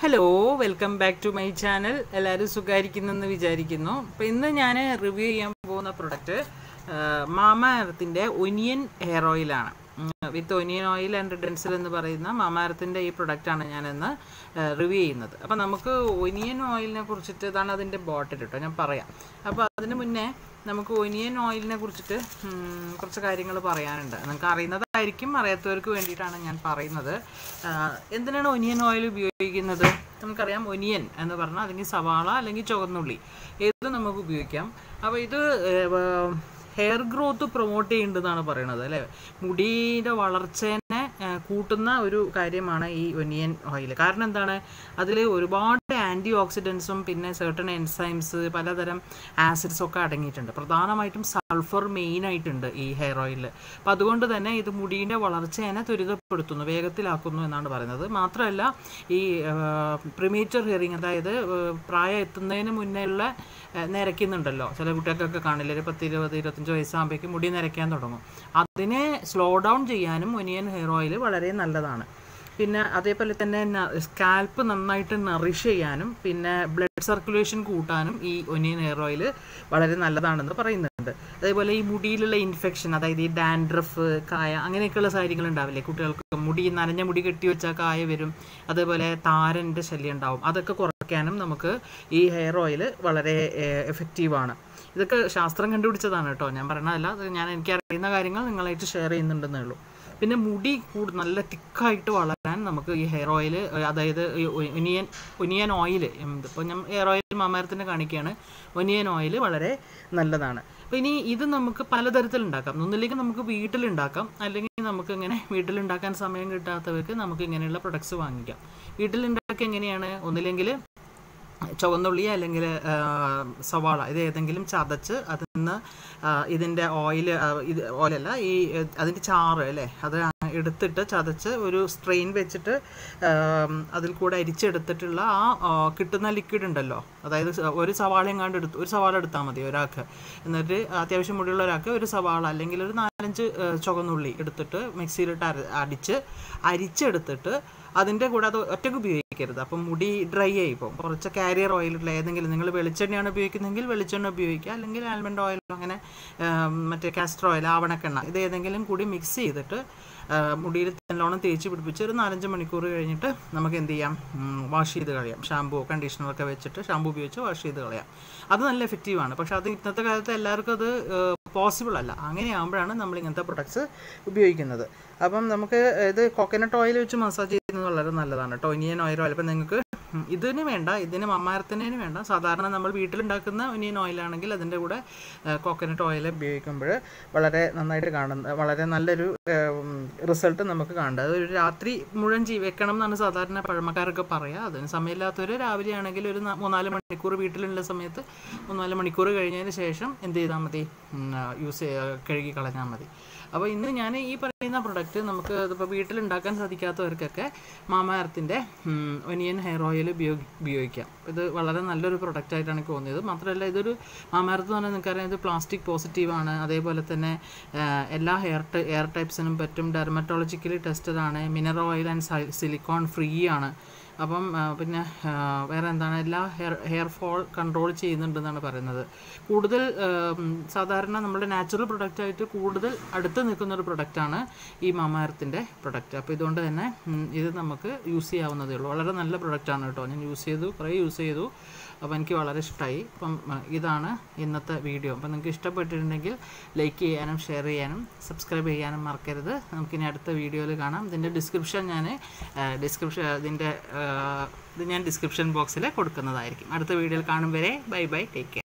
hello welcome back to my channel എല്ലാവരും സുഖമായിരിക്കുന്നെന്ന് വിചാരിക്കുന്നു അപ്പോൾ ഇന്ന് ഞാൻ റിവ്യൂ ചെയ്യാൻ പോകുന്ന പ്രൊഡക്റ്റ് മാമ എർത്തിൻ്റെ ഒനിയൻ ഹെയർ ഓയിലാണ് വിത്ത് ഒനിയൻ ഓയിൽ ആൻഡ് ഡെൻസിൽ എന്ന് പറയുന്ന മാമാരത്തിൻ്റെ ഈ പ്രൊഡക്റ്റാണ് ഞാനിന്ന് റിവ്യൂ ചെയ്യുന്നത് അപ്പോൾ നമുക്ക് ഒനിയൻ ഓയിലിനെ കുറിച്ചിട്ട് ഇതാണ് അതിൻ്റെ ബോട്ടിൽ കേട്ടോ ഞാൻ പറയാം അപ്പോൾ അതിന് മുന്നേ നമുക്ക് ഒനിയൻ ഓയിലിനെ കുറിച്ചിട്ട് ഉം, കുറച്ച് കാര്യങ്ങൾ പറയാനുണ്ട് നിങ്ങൾക്ക് അറിയുന്നതായിരിക്കും അറിയാത്തവർക്ക് വേണ്ടിയിട്ടാണ് ഞാൻ പറയുന്നത് ആ, എന്തിനാണ് ഒനിയൻ ഓയിൽ ഉപയോഗിക്കുന്നത് നമുക്കറിയാം ഒനിയൻ എന്ന് പറഞ്ഞാൽ അല്ലെങ്കിൽ സവാള അല്ലെങ്കിൽ ചുവന്നുള്ളി ഏത് നമുക്ക് ഉപയോഗിക്കാം അപ്പോൾ ഇത് ഹെയർ ഗ്രോത്ത് പ്രൊമോട്ട് ചെയ്യുന്നതെന്നാണ് പറയണത് അല്ലേ മുടിയുടെ വളർച്ചേനെ ആ, കൂട്ടുന്ന ഒരു കാര്യമാണ് ഈ ഒനിയൻ ഓയിൽ കാരണം എന്താണ് അതിൽ ഒരുപാട് ആൻറ്റി ഓക്സിഡൻസും പിന്നെ സെർട്ടൺ എൻസൈംസ് പലതരം ആസിഡ്സ് ഒക്കെ അടങ്ങിയിട്ടുണ്ട് പ്രധാനമായിട്ടും സൾഫർ മെയിൻ ആയിട്ടുണ്ട് ഈ ഹെയർ ഓയിലിൽ അപ്പം അതുകൊണ്ട് തന്നെ ഇത് മുടിയുടെ വളർച്ചേനെ ത്വരിതപ്പെടുത്തുന്നു വേഗത്തിലാക്കുന്നു എന്നാണ് പറയുന്നത് മാത്രമല്ല ഈ പ്രിമേച്ചർ ഹിയറിങ് അതായത് ആ, പ്രായം എത്തുന്നതിന് മുന്നേ ഉള്ള ആ, നിരക്കുന്നുണ്ടല്ലോ ചില കുട്ടികൾക്കൊക്കെ കാണില്ല ഒരു പത്ത് ഇരുപത് ഇരുപത്തഞ്ച് വയസ്സാകുമ്പോഴേക്കും മുടി നിരയ്ക്കാൻ തുടങ്ങും അതിനെ സ്ലോ ഡൗൺ ചെയ്യാനും ഒനിയൻ ഹെയർ ഓയിൽ വളരെ നല്ലതാണ് പിന്നെ അതേപോലെ തന്നെ സ്കാൽപ്പ് നന്നായിട്ട് നറിഷ് ചെയ്യാനും പിന്നെ ബ്ലഡ് സർക്കുലേഷൻ കൂട്ടാനും ഈ ഒനിയൻ ഹെയർ ഓയിൽ വളരെ നല്ലതാണെന്ന് പറയുന്നുണ്ട് അതേപോലെ ഈ മുടിയിലുള്ള ഇൻഫെക്ഷൻ അതായത് ഈ ഡാൻഡ്രഫ് കായ അങ്ങനെയൊക്കെയുള്ള കാര്യങ്ങൾ ഉണ്ടാവില്ലേ കുട്ടികൾക്ക് മുടി നനഞ്ഞ മുടി കെട്ടി വെച്ചാൽ കായ വരും അതേപോലെ താരൻ്റെ ശല്യം ഉണ്ടാവും അതൊക്കെ കുറയ്ക്കാനും നമുക്ക് ഈ ഹെയർ ഓയിൽ വളരെ എഫക്റ്റീവാണ് ഇതൊക്കെ ശാസ്ത്രം കണ്ടുപിടിച്ചതാണ് കേട്ടോ ഞാൻ പറയണതല്ല അത് ഞാൻ എനിക്ക് അറിയുന്ന കാര്യങ്ങൾ നിങ്ങളായിട്ട് ഷെയർ ചെയ്യുന്നുണ്ടെന്നേ ഉള്ളൂ പിന്നെ മുടി കൂട് നല്ല തിക്കായിട്ട് വളരാൻ നമുക്ക് ഈ ഹെയർ ഓയിൽ അതായത് ഈ ഒനിയൻ ഒനിയൻ ഓയിൽ ഇപ്പോൾ ഞാൻ ഹെയർ ഓയിൽ മാമാരത്തിന് കാണിക്കുകയാണ് ഒനിയൻ ഓയിൽ വളരെ നല്ലതാണ് അപ്പോൾ ഇനി ഇത് നമുക്ക് പലതരത്തിൽ ഉണ്ടാക്കാം ഒന്നില്ലെങ്കിൽ നമുക്ക് വീട്ടിലുണ്ടാക്കാം അല്ലെങ്കിൽ നമുക്ക് ഇങ്ങനെ വീട്ടിലുണ്ടാക്കാൻ സമയം കിട്ടാത്തവർക്ക് നമുക്ക് ഇങ്ങനെയുള്ള പ്രൊഡക്ട്സ് വാങ്ങിക്കാം വീട്ടിലുണ്ടാക്കുക എങ്ങനെയാണ് ഒന്നില്ലെങ്കിൽ ചുവന്നുള്ളി അല്ലെങ്കിൽ സവാള ഇത് ഏതെങ്കിലും ചതച്ച് അതിൽ നിന്ന് ഇതിൻ്റെ ഓയിൽ ഇത് ഓയിലല്ല ഈ ഏ, അതിൻ്റെ ചാറ് അല്ലേ അത് എടുത്തിട്ട് ചതച്ച് ഒരു സ്ട്രെയിൻ വെച്ചിട്ട് ആം, അതിൽ കൂടെ അരിച്ചെടുത്തിട്ടുള്ള ആ ആ, കിട്ടുന്ന ലിക്വിഡ് ഉണ്ടല്ലോ അതായത് സ- ഒരു സവാള എങ്ങാണ്ട് എടുത്ത് ഒരു സവാള എടുത്താൽ മതി ഒരാൾക്ക് എന്നിട്ട് അത്യാവശ്യം മുടിയുള്ള ഒരാൾക്ക് ഒരു സവാള അല്ലെങ്കിൽ ഒരു നാലഞ്ച് ഏ, ചുവന്നുള്ളി എടുത്തിട്ട് മിക്സിയിലിട്ട് അര അടിച്ച് അരിച്ചെടുത്തിട്ട് അതിൻ്റെ കൂടെ അത് ഒറ്റയ്ക്ക് ഉപയോഗിക്കരുത് അപ്പം മുടി ഡ്രൈ ആയി പോകും കുറച്ച് കാരിയർ ഓയിലുള്ള ഏതെങ്കിലും നിങ്ങൾ വെളിച്ചെണ്ണയാണ് ഉപയോഗിക്കുന്നതെങ്കിൽ വെളിച്ചെണ്ണ ഉപയോഗിക്കുക അല്ലെങ്കിൽ ആൽമണ്ട് ഓയിലോ അങ്ങനെ ആം, മറ്റേ കാസ്റ്റർ ഓയിൽ ആവണക്കെണ്ണ ഇത് ഏതെങ്കിലും കൂടി മിക്സ് ചെയ്തിട്ട് ആ, മുടിയിൽ നല്ലോണം തേച്ച് പിടിപ്പിച്ച് ഒരു നാലഞ്ച് മണിക്കൂർ കഴിഞ്ഞിട്ട് നമുക്ക് എന്ത് ചെയ്യാം വാഷ് ചെയ്ത് കളയാം ഷാമ്പൂ കണ്ടീഷണറൊക്കെ വെച്ചിട്ട് ഷാമ്പൂ ഉപയോഗിച്ച് വാഷ് ചെയ്ത് കളയാം അത് നല്ല എഫക്റ്റീവാണ് പക്ഷെ അത് ഇന്നത്തെ കാലത്ത് എല്ലാവർക്കും അത് പോസിബിൾ അല്ല അങ്ങനെയാകുമ്പോഴാണ് നമ്മൾ ഇങ്ങനത്തെ പ്രൊഡക്ട്സ് ഉപയോഗിക്കുന്നത് അപ്പം നമുക്ക് ഇത് കോക്കനട്ട് ഓയിൽ വെച്ച് മസാജ് ചെയ്യുന്നത് വളരെ നല്ലതാണ് കേട്ടോ ഒനിയൻ ഓയിൽ ഓയിൽ അപ്പം നിങ്ങൾക്ക് ഉം, ഇതിന് വേണ്ട ഇതിന് മമ്മാരത്തിന് വേണ്ട സാധാരണ നമ്മൾ വീട്ടിലുണ്ടാക്കുന്ന ഒനിയൻ ഓയിലാണെങ്കിൽ അതിൻ്റെ കൂടെ കോക്കനട്ട് ഓയിൽ ഉപയോഗിക്കുമ്പോൾ വളരെ നന്നായിട്ട് കാണുന്ന വളരെ നല്ലൊരു റിസൾട്ട് നമുക്ക് കാണുന്നത് അത് ഒരു രാത്രി മുഴുവൻ ജീ വെക്കണം എന്നാണ് സാധാരണ പഴമക്കാരൊക്കെ പറയുക അതിന് സമയമില്ലാത്തവർ രാവിലെ ആണെങ്കിൽ ഒരു ന- മൂന്നാല് മണിക്കൂർ വീട്ടിലുള്ള സമയത്ത് മൂന്നാല് മണിക്കൂർ കഴിഞ്ഞതിന് ശേഷം എന്ത് ചെയ്താൽ മതി യൂസ് കഴുകി കളഞ്ഞാൽ മതി അപ്പോൾ ഇന്ന് ഞാൻ ഈ പറയുന്ന പ്രൊഡക്റ്റ് നമുക്ക് ഇതിപ്പോൾ വീട്ടിലുണ്ടാക്കാൻ സാധിക്കാത്തവർക്കൊക്കെ മാമാർത്തിൻ്റെ ഒനിയൻ ഹെയർ ഓയിൽ ഉപയോഗി ഉപയോഗിക്കാം ഇത് വളരെ നല്ലൊരു പ്രൊഡക്റ്റ് ആയിട്ടാണ് എനിക്ക് തോന്നിയത് മാത്രമല്ല ഇതൊരു മാമാർത്ത് എന്ന് പറഞ്ഞാൽ നിങ്ങൾക്കറിയാം ഇത് പ്ലാസ്റ്റിക് പോസിറ്റീവാണ് അതേപോലെ തന്നെ ആ, എല്ലാ ഹെയർ ഹെയർ ടൈപ്സിനും പറ്റും ഡെർമറ്റോളജിക്കലി ടെസ്റ്റഡ് ആണ് mineral oil and silicone free ആണ് അപ്പം ആ, പിന്നെ ആ, വേറെ എന്താണ് എല്ലാ ഹെയർ ഹെയർ ഫോൾ കൺട്രോൾ ചെയ്യുന്നുണ്ടെന്നാണ് പറയുന്നത് കൂടുതൽ ആ, ഉം, സാധാരണ നമ്മുടെ നാച്ചുറൽ പ്രൊഡക്റ്റായിട്ട് കൂടുതൽ അടുത്ത് നിൽക്കുന്ന ഒരു പ്രൊഡക്റ്റാണ് ഈ മാമാരത്തിൻ്റെ പ്രൊഡക്റ്റ് അപ്പോൾ ഇതുകൊണ്ട് തന്നെ ഉം, ഇത് നമുക്ക് യൂസ് ചെയ്യാവുന്നതേ ഉള്ളൂ വളരെ നല്ല പ്രൊഡക്റ്റാണ് കേട്ടോ ഞാൻ യൂസ് ചെയ്തു കുറേ യൂസ് ചെയ്തു അപ്പോൾ എനിക്ക് വളരെ ഇഷ്ടമായി അപ്പം ആ, ഇതാണ് ഇന്നത്തെ വീഡിയോ അപ്പം നിങ്ങൾക്ക് ഇഷ്ടപ്പെട്ടിട്ടുണ്ടെങ്കിൽ ലൈക്ക് ചെയ്യാനും ഷെയർ ചെയ്യാനും സബ്സ്ക്രൈബ് ചെയ്യാനും മറക്കരുത് നമുക്കിനി അടുത്ത വീഡിയോയിൽ കാണാം ഇതിൻ്റെ ഡിസ്ക്രിപ്ഷൻ ഞാൻ ഡിസ്ക്രിപ്ഷൻ ഇതിൻ്റെ ഇത് ഞാൻ ഡിസ്ക്രിപ്ഷൻ ബോക്സിൽ കൊടുക്കുന്നതായിരിക്കും അടുത്ത വീഡിയോയിൽ കാണും വരെ ബൈ ബൈ ടേക്ക് കെയർ